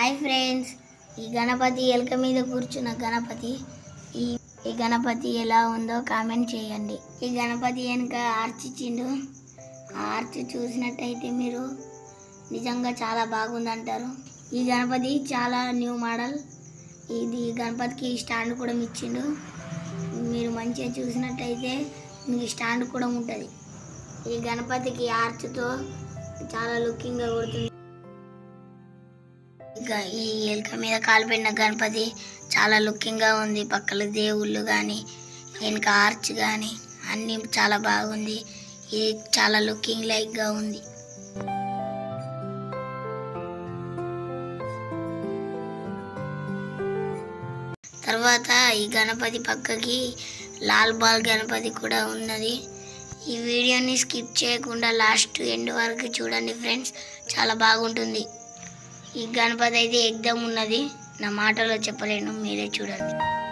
hi friends ఈ గణపతి ఎలుక మీద కూర్చున్న గణపతి ఈ ఈ గణపతి ఎలా ఉందో కామెంట్ చేయండి ఈ గణపతి వెనుక ఆర్చ్ ఇచ్చిండు ఆ ఆర్చ్ చూసినట్టయితే మీరు నిజంగా చాలా బాగుందంటారు ఈ గణపతి చాలా న్యూ మోడల్ ఇది గణపతికి స్టాండ్ కూడా ఇచ్చిండు మీరు మంచిగా చూసినట్టయితే మీకు స్టాండ్ కూడా ఉంటుంది ఈ గణపతికి ఆర్చ్తో చాలా లుకింగ్గా కొడుతుంది ఇక ఈ ఎలుక మీద కాలిపోయిన గణపతి చాలా లుకింగ్గా ఉంది పక్కల దేవుళ్ళు కానీ వెనుక ఆర్చ్ కానీ అన్నీ చాలా బాగుంది ఇది చాలా లుకింగ్ లైక్గా ఉంది తర్వాత ఈ గణపతి పక్కకి లాల్ బాల్ గణపతి కూడా ఉన్నది ఈ వీడియోని స్కిప్ చేయకుండా లాస్ట్ ఎండ్ వరకు చూడండి ఫ్రెండ్స్ చాలా బాగుంటుంది ఈ గణపతి అయితే ఎగ్దమ్ ఉన్నది నా మాటలో చెప్పలేను మీరే చూడండి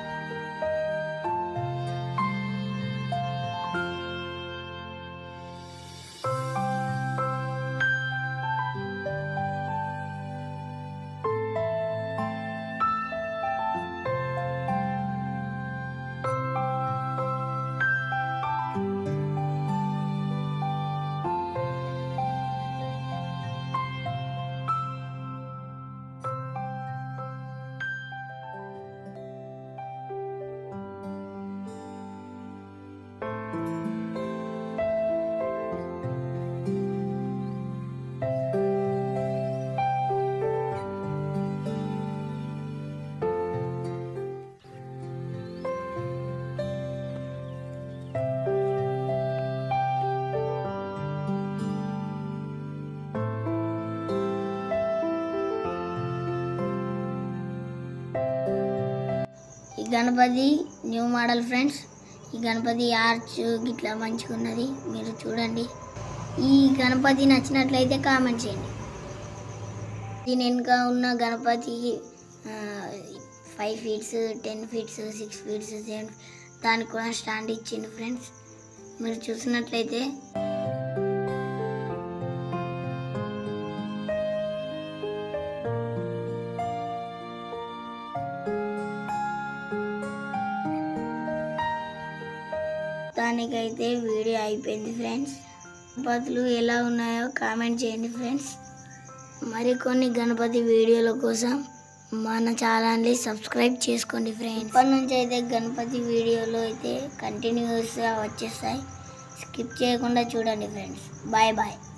ఈ గణపతి న్యూ మోడల్ ఫ్రెండ్స్ ఈ గణపతి ఆర్చ్ గిట్లా మంచిగా ఉన్నది మీరు చూడండి ఈ గణపతి నచ్చినట్లయితే కామెంట్ చేయండి దీని వెనుక ఉన్న Ganapati five feets ten feets six feets seven దానికి కూడా స్టాండ్ ఇచ్చింది ఫ్రెండ్స్ మీరు చూసినట్లయితే దానికైతే వీడియో అయిపోయింది ఫ్రెండ్స్ గణపతులు ఎలా ఉన్నాయో కామెంట్ చేయండి ఫ్రెండ్స్ మరికొన్ని గణపతి వీడియోల కోసం మన ఛానల్ని సబ్స్క్రైబ్ చేసుకోండి ఫ్రెండ్స్ ఇప్పటి నుంచి అయితే గణపతి వీడియోలు అయితే కంటిన్యూస్గా వచ్చేస్తాయి స్కిప్ చేయకుండా చూడండి ఫ్రెండ్స్ బాయ్ బాయ్